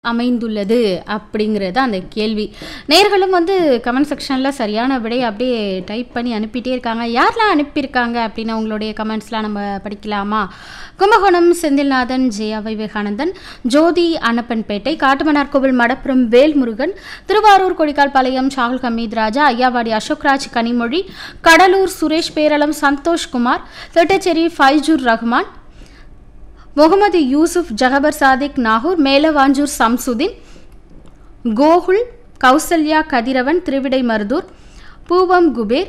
அமைந்துள்ளது அப்படிங்கிறது அந்த கேள்வி நேர்களும் வந்து கமெண்ட் செக்ஷனில் சரியான விடையை அப்படியே டைப் பண்ணி அனுப்பிட்டே இருக்காங்க யாரெல்லாம் அனுப்பியிருக்காங்க அப்படின்னு உங்களுடைய கமெண்ட்ஸ்லாம் நம்ம படிக்கலாமா கும்பகோணம் செந்தில்நாதன் ஜெயா விவேகானந்தன் ஜோதி அன்னப்பன்பேட்டை காட்டுமன்னார்கோவில் மடப்புறம் வேல்முருகன் திருவாரூர் கொடிக்கால்பாளையம் ஷாகுல் ஹமீத் ராஜா ஐயாவாடி அசோக்ராஜ் கனிமொழி கடலூர் சுரேஷ் பேரளம் சந்தோஷ்குமார் திட்டச்சேரி ஃபைஜூர் ரஹ்மான் முகமது யூசுப் ஜஹபர் சாதிக் நாகூர் மேலவாஞ்சூர் சம்சுதீன் கோகுல் கௌசல்யா கதிரவன் திருவிடைமருதூர் பூவம் குபேர்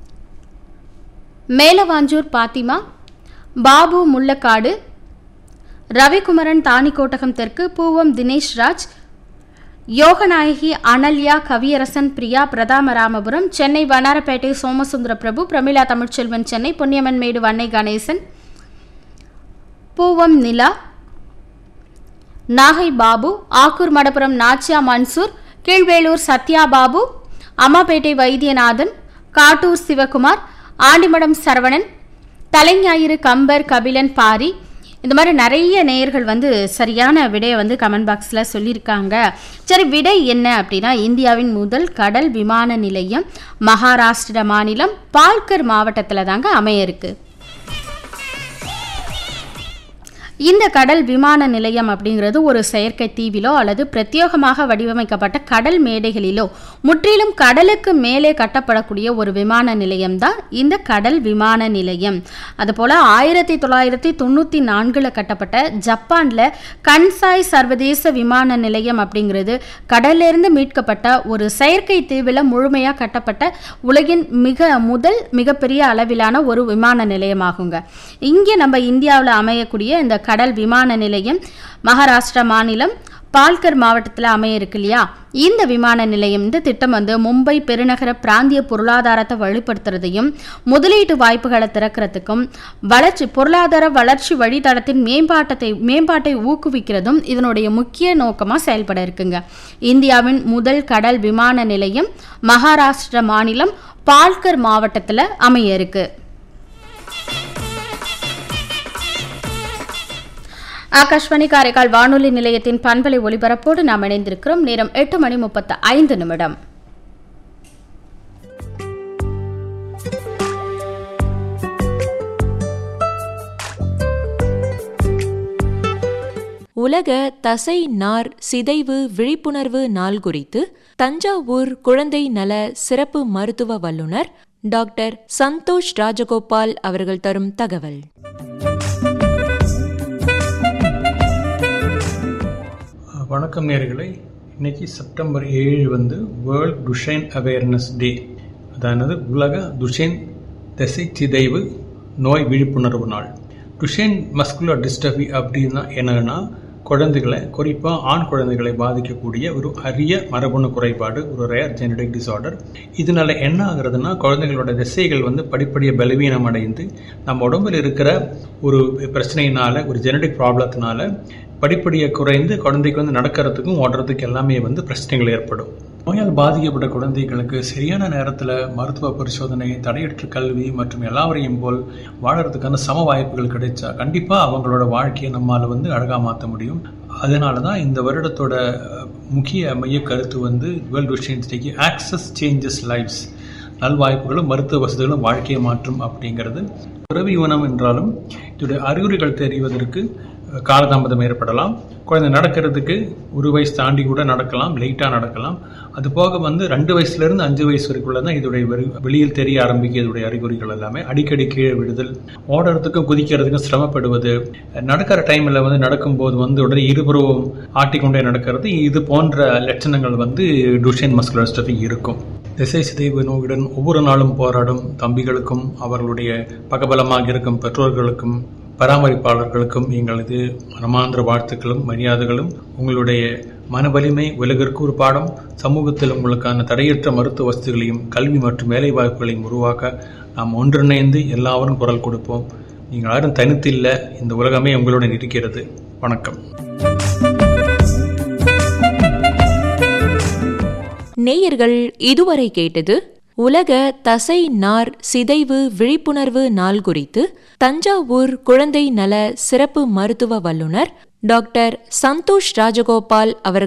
மேலவாஞ்சூர் பாத்திமா பாபு முள்ளக்காடு ரவிக்குமரன் தாணிக்கோட்டகம் தெற்கு பூவம் தினேஷ் ராஜ் யோகநாயகி அனல்யா கவியரசன் பிரியா பிரதாமராமபுரம் சென்னை வண்ணாரப்பேட்டை சோமசுந்தர பிரபு பிரமிளா தமிழ்ச்செல்வன் சென்னை பொன்னியம்மன் மேடு வன்னை கணேசன் பூவம் நிலா நாகை பாபு ஆக்கூர் மடப்புரம் நாச்சியா மன்சூர் கீழ்வேலூர் சத்யா பாபு அம்மாப்பேட்டை வைத்தியநாதன் காட்டூர் சிவகுமார் ஆண்டிமடம் சரவணன் தலைஞாயிறு கம்பர் கபிலன் பாரி இந்த மாதிரி நிறைய நேயர்கள் வந்து சரியான விடையை வந்து கமெண்ட் பாக்ஸில் சொல்லியிருக்காங்க சரி விடை என்ன அப்படின்னா இந்தியாவின் முதல் கடல் விமான நிலையம் மகாராஷ்டிர மாநிலம் பால்கர் மாவட்டத்தில் தாங்க அமைய இருக்கு இந்த கடல் விமான நிலையம் அப்படிங்கிறது ஒரு செயற்கை தீவிலோ அல்லது பிரத்யேகமாக வடிவமைக்கப்பட்ட கடல் மேடைகளிலோ முற்றிலும் கடலுக்கு மேலே கட்டப்படக்கூடிய ஒரு விமான நிலையம் தான் இந்த கடல் விமான நிலையம் அதுபோல் ஆயிரத்தி தொள்ளாயிரத்தி தொண்ணூற்றி நான்கில் கட்டப்பட்ட ஜப்பானில் கன்சாய் சர்வதேச விமான நிலையம் அப்படிங்கிறது கடலிலிருந்து மீட்கப்பட்ட ஒரு செயற்கை தீவில் முழுமையாக கட்டப்பட்ட உலகின் மிக முதல் மிகப்பெரிய அளவிலான ஒரு விமான நிலையமாகுங்க இங்கே நம்ம இந்தியாவில் அமையக்கூடிய இந்த கடல் விமான நிலையம் மகாராஷ்டிரா மாநிலம் பால்கர் மாவட்டத்தில் அமைய இருக்கு இல்லையா இந்த விமான நிலையம் இந்த திட்டம் வந்து மும்பை பெருநகர பிராந்திய பொருளாதாரத்தை வலுப்படுத்துறதையும் முதலீட்டு வாய்ப்புகளை திறக்கிறதுக்கும் வளர்ச்சி பொருளாதார வளர்ச்சி வழித்தடத்தின் மேம்பாட்டத்தை மேம்பாட்டை ஊக்குவிக்கிறதும் இதனுடைய முக்கிய நோக்கமாக செயல்பட இருக்குங்க இந்தியாவின் முதல் கடல் விமான நிலையம் மகாராஷ்டிரா மாநிலம் பால்கர் மாவட்டத்தில் அமைய இருக்கு ஆகாஷ்வாணி காரைக்கால் வானொலி நிலையத்தின் பண்பலை ஒலிபரப்போடு நாம் இணைந்திருக்கிறோம் நேரம் எட்டு மணி முப்பத்து ஐந்து நிமிடம் உலக தசை நார் சிதைவு விழிப்புணர்வு நாள் குறித்து தஞ்சாவூர் குழந்தை நல சிறப்பு மருத்துவ வல்லுநர் டாக்டர் சந்தோஷ் ராஜகோபால் அவர்கள் தரும் தகவல் வணக்கம் நேர்களே இன்னைக்கு செப்டம்பர் ஏழு வந்து வேர்ல்ட் டுஷைன் அவேர்னஸ் டே அதானது உலக துஷேன் திசை சிதைவு நோய் விழிப்புணர்வு நாள் டுஷேன் மஸ்குலர் டிஸ்டபி அப்படின்னா என்னன்னா குழந்தைகளை குறிப்பாக ஆண் குழந்தைகளை பாதிக்கக்கூடிய ஒரு அரிய மரபணு குறைபாடு ஒரு ரேர் ஜெனடிக் டிசார்டர் இதனால என்ன ஆகுறதுன்னா குழந்தைகளோட திசைகள் வந்து படிப்படியாக பலவீனம் அடைந்து நம்ம உடம்பில் இருக்கிற ஒரு பிரச்சனையினால ஒரு ஜெனடிக் ப்ராப்ளத்தினால படிப்படியாக குறைந்து குழந்தைக்கு வந்து நடக்கிறதுக்கும் ஓடுறதுக்கு எல்லாமே வந்து பிரச்சனைகள் ஏற்படும் நோயால் பாதிக்கப்பட்ட குழந்தைகளுக்கு சரியான நேரத்தில் மருத்துவ பரிசோதனை தடையற்ற கல்வி மற்றும் எல்லாவரையும் போல் வாழறதுக்கான சம வாய்ப்புகள் கிடைச்சா கண்டிப்பாக அவங்களோட வாழ்க்கையை நம்மால் வந்து அழகாக மாற்ற முடியும் அதனால தான் இந்த வருடத்தோட முக்கிய மைய கருத்து வந்து வேர்ல்டு விஷன்ஸ் டேக்கு ஆக்சஸ் சேஞ்சஸ் லைஃப்ஸ் நல்வாய்ப்புகளும் மருத்துவ வசதிகளும் வாழ்க்கையை மாற்றும் அப்படிங்கிறது பிறவி உணம் என்றாலும் இதோடைய அறிகுறிகள் தெரிவதற்கு காலதாமதம் ஏற்படலாம் குழந்தை நடக்கிறதுக்கு ஒரு வயசு தாண்டி கூட நடக்கலாம் லைட்டாக நடக்கலாம் அது போக வந்து ரெண்டு வயசுலேருந்து அஞ்சு வயசு வரைக்குள்ள தான் இதோடைய வெளியில் தெரிய ஆரம்பிக்க இதோடைய அறிகுறிகள் எல்லாமே அடிக்கடி கீழே விடுதல் ஓடுறதுக்கும் குதிக்கிறதுக்கும் சிரமப்படுவது நடக்கிற டைமில் வந்து நடக்கும்போது வந்து உடனே இருபுறவும் ஆட்டிக்கொண்டே நடக்கிறது இது போன்ற லட்சணங்கள் வந்து டுஷன் மஸ்குலர் ஸ்டஃபி இருக்கும் திசை சிதைவு நோயுடன் ஒவ்வொரு நாளும் போராடும் தம்பிகளுக்கும் அவர்களுடைய பக்கபலமாக இருக்கும் பெற்றோர்களுக்கும் பராமரிப்பாளர்களுக்கும் எங்களது மனமாந்திர வாழ்த்துக்களும் மரியாதைகளும் உங்களுடைய மன வலிமை உலகிற்கு ஒரு பாடம் சமூகத்தில் உங்களுக்கான தடையற்ற மருத்துவ வசதிகளையும் கல்வி மற்றும் வேலை வாய்ப்புகளையும் உருவாக்க நாம் ஒன்றிணைந்து எல்லாரும் குரல் கொடுப்போம் நீங்கள் யாரும் தனித்தில்லை இந்த உலகமே உங்களுடன் இருக்கிறது வணக்கம் நேயர்கள் இதுவரை கேட்டது உலக தசை நார் சிதைவு விழிப்புணர்வு நாள் குறித்து தஞ்சாவூர் குழந்தை நல சிறப்பு மருத்துவ வல்லுநர் டாக்டர் சந்தோஷ் ராஜகோபால் அவர்கள்